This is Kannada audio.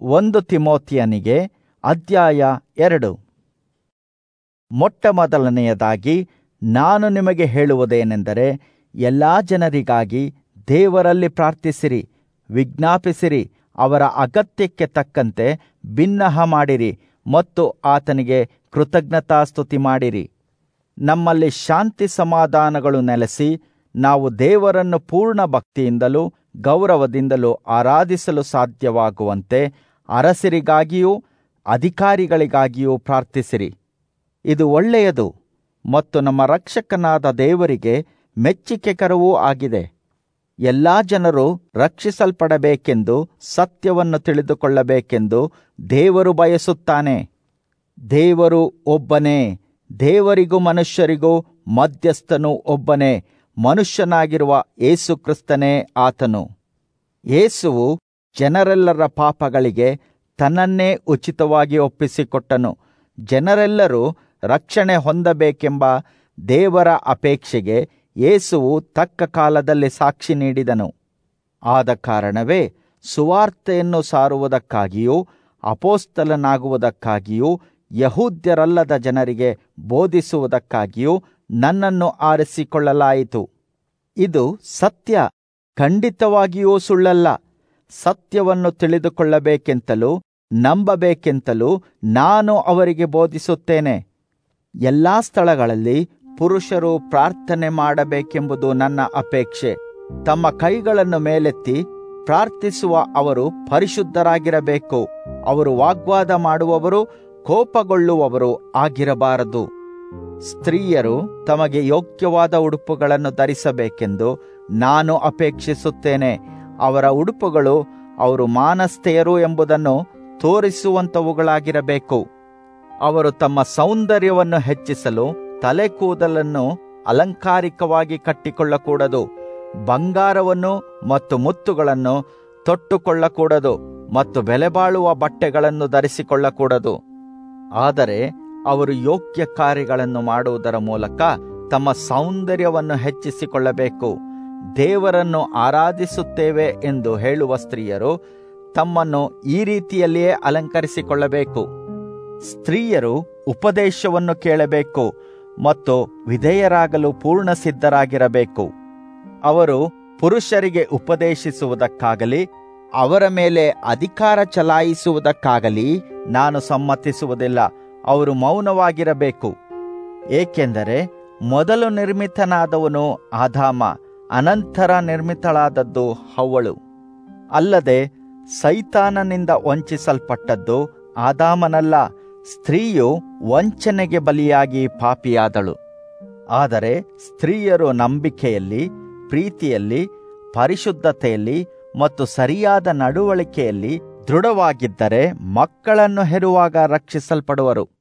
ಒಂದು ತಿಮೋತಿಯನಿಗೆ ಅಧ್ಯಾಯ ಎರಡು ಮೊಟ್ಟ ಮೊದಲನೆಯದಾಗಿ ನಾನು ನಿಮಗೆ ಹೇಳುವುದೇನೆಂದರೆ ಎಲ್ಲಾ ಜನರಿಗಾಗಿ ದೇವರಲ್ಲಿ ಪ್ರಾರ್ಥಿಸಿರಿ ವಿಜ್ಞಾಪಿಸಿರಿ ಅವರ ಅಗತ್ಯಕ್ಕೆ ತಕ್ಕಂತೆ ಬಿನ್ನಹ ಮಾಡಿರಿ ಮತ್ತು ಆತನಿಗೆ ಕೃತಜ್ಞತಾಸ್ತುತಿ ಮಾಡಿರಿ ನಮ್ಮಲ್ಲಿ ಶಾಂತಿ ಸಮಾಧಾನಗಳು ನೆಲೆಸಿ ನಾವು ದೇವರನ್ನು ಪೂರ್ಣ ಭಕ್ತಿಯಿಂದಲೂ ಗೌರವದಿಂದಲೂ ಆರಾಧಿಸಲು ಸಾಧ್ಯವಾಗುವಂತೆ ಅರಸರಿಗಾಗಿಯೂ ಅಧಿಕಾರಿಗಳಿಗಾಗಿಯೂ ಪ್ರಾರ್ಥಿಸಿರಿ ಇದು ಒಳ್ಳೆಯದು ಮತ್ತು ನಮ್ಮ ರಕ್ಷಕನಾದ ದೇವರಿಗೆ ಮೆಚ್ಚಿಕೆಕರವೂ ಆಗಿದೆ ಎಲ್ಲಾ ಜನರು ರಕ್ಷಿಸಲ್ಪಡಬೇಕೆಂದು ಸತ್ಯವನ್ನು ತಿಳಿದುಕೊಳ್ಳಬೇಕೆಂದು ದೇವರು ಬಯಸುತ್ತಾನೆ ದೇವರು ಒಬ್ಬನೇ ದೇವರಿಗೂ ಮನುಷ್ಯರಿಗೂ ಮಧ್ಯಸ್ಥನು ಒಬ್ಬನೇ ಮನುಷ್ಯನಾಗಿರುವ ಏಸು ಕ್ರಿಸ್ತನೇ ಆತನು ಯೇಸುವು ಜನರೆಲ್ಲರ ಪಾಪಗಳಿಗೆ ತನ್ನನ್ನೇ ಉಚಿತವಾಗಿ ಒಪ್ಪಿಸಿಕೊಟ್ಟನು ಜನರೆಲ್ಲರೂ ರಕ್ಷಣೆ ಹೊಂದಬೇಕೆಂಬ ದೇವರ ಅಪೇಕ್ಷೆಗೆ ಯೇಸುವು ತಕ್ಕ ಕಾಲದಲ್ಲಿ ಸಾಕ್ಷಿ ನೀಡಿದನು ಆದ ಕಾರಣವೇ ಸುವಾರ್ತೆಯನ್ನು ಸಾರುವುದಕ್ಕಾಗಿಯೂ ಅಪೋಸ್ತಲನಾಗುವುದಕ್ಕಾಗಿಯೂ ಯಹೂದ್ಯರಲ್ಲದ ಜನರಿಗೆ ಬೋಧಿಸುವುದಕ್ಕಾಗಿಯೂ ನನ್ನನ್ನು ಆರಿಸಿಕೊಳ್ಳಲಾಯಿತು ಇದು ಸತ್ಯ ಖಂಡಿತವಾಗಿಯೂ ಸುಳ್ಳಲ್ಲ ಸತ್ಯವನ್ನು ತಿಳಿದುಕೊಳ್ಳಬೇಕೆಂತಲೂ ನಂಬಬೇಕೆಂತಲೂ ನಾನು ಅವರಿಗೆ ಬೋಧಿಸುತ್ತೇನೆ ಎಲ್ಲಾ ಸ್ಥಳಗಳಲ್ಲಿ ಪುರುಷರು ಪ್ರಾರ್ಥನೆ ಮಾಡಬೇಕೆಂಬುದು ನನ್ನ ಅಪೇಕ್ಷೆ ತಮ್ಮ ಕೈಗಳನ್ನು ಮೇಲೆತ್ತಿ ಪ್ರಾರ್ಥಿಸುವ ಅವರು ಪರಿಶುದ್ಧರಾಗಿರಬೇಕು ಅವರು ವಾಗ್ವಾದ ಮಾಡುವವರು ಕೋಪಗೊಳ್ಳುವವರು ಆಗಿರಬಾರದು ಸ್ತ್ರೀಯರು ತಮಗೆ ಯೋಗ್ಯವಾದ ಉಡುಪುಗಳನ್ನು ಧರಿಸಬೇಕೆಂದು ನಾನು ಅಪೇಕ್ಷಿಸುತ್ತೇನೆ ಅವರ ಉಡುಪುಗಳು ಅವರು ಮಾನಸ್ಥೆಯರು ಎಂಬುದನ್ನು ತೋರಿಸುವಂತವುಗಳಾಗಿರಬೇಕು ಅವರು ತಮ್ಮ ಸೌಂದರ್ಯವನ್ನು ಹೆಚ್ಚಿಸಲು ತಲೆ ಕೂದಲನ್ನು ಅಲಂಕಾರಿಕವಾಗಿ ಕಟ್ಟಿಕೊಳ್ಳಕೂಡದು ಬಂಗಾರವನ್ನು ಮತ್ತು ಮುತ್ತುಗಳನ್ನು ತೊಟ್ಟುಕೊಳ್ಳಕೂಡದು ಮತ್ತು ಬೆಲೆಬಾಳುವ ಬಟ್ಟೆಗಳನ್ನು ಧರಿಸಿಕೊಳ್ಳಕೂಡದು ಆದರೆ ಅವರು ಯೋಗ್ಯ ಕಾರ್ಯಗಳನ್ನು ಮಾಡುವುದರ ಮೂಲಕ ತಮ್ಮ ಸೌಂದರ್ಯವನ್ನು ಹೆಚ್ಚಿಸಿಕೊಳ್ಳಬೇಕು ದೇವರನ್ನು ಆರಾಧಿಸುತ್ತೇವೆ ಎಂದು ಹೇಳುವ ಸ್ತ್ರೀಯರು ತಮ್ಮನ್ನು ಈ ರೀತಿಯಲ್ಲಿಯೇ ಅಲಂಕರಿಸಿಕೊಳ್ಳಬೇಕು ಸ್ತ್ರೀಯರು ಉಪದೇಶವನ್ನು ಕೇಳಬೇಕು ಮತ್ತು ವಿಧೇಯರಾಗಲು ಪೂರ್ಣ ಸಿದ್ಧರಾಗಿರಬೇಕು ಅವರು ಪುರುಷರಿಗೆ ಉಪದೇಶಿಸುವುದಕ್ಕಾಗಲಿ ಅವರ ಮೇಲೆ ಅಧಿಕಾರ ಚಲಾಯಿಸುವುದಕ್ಕಾಗಲಿ ನಾನು ಸಮ್ಮತಿಸುವುದಿಲ್ಲ ಅವರು ಮೌನವಾಗಿರಬೇಕು ಏಕೆಂದರೆ ಮೊದಲು ನಿರ್ಮಿತನಾದವನು ಆದಾಮ ಅನಂತರ ನಿರ್ಮಿತಳಾದದ್ದು ಹವ್ವಳು ಅಲ್ಲದೆ ಸೈತಾನನಿಂದ ವಂಚಿಸಲ್ಪಟ್ಟದ್ದು ಆದಾಮನಲ್ಲ ಸ್ತ್ರೀಯು ವಂಚನೆಗೆ ಬಲಿಯಾಗಿ ಪಾಪಿಯಾದಳು ಆದರೆ ಸ್ತ್ರೀಯರು ನಂಬಿಕೆಯಲ್ಲಿ ಪ್ರೀತಿಯಲ್ಲಿ ಪರಿಶುದ್ಧತೆಯಲ್ಲಿ ಮತ್ತು ಸರಿಯಾದ ನಡವಳಿಕೆಯಲ್ಲಿ ದೃಢವಾಗಿದ್ದರೆ ಮಕ್ಕಳನ್ನು ಹೆರುವಾಗ ರಕ್ಷಿಸಲ್ಪಡುವರು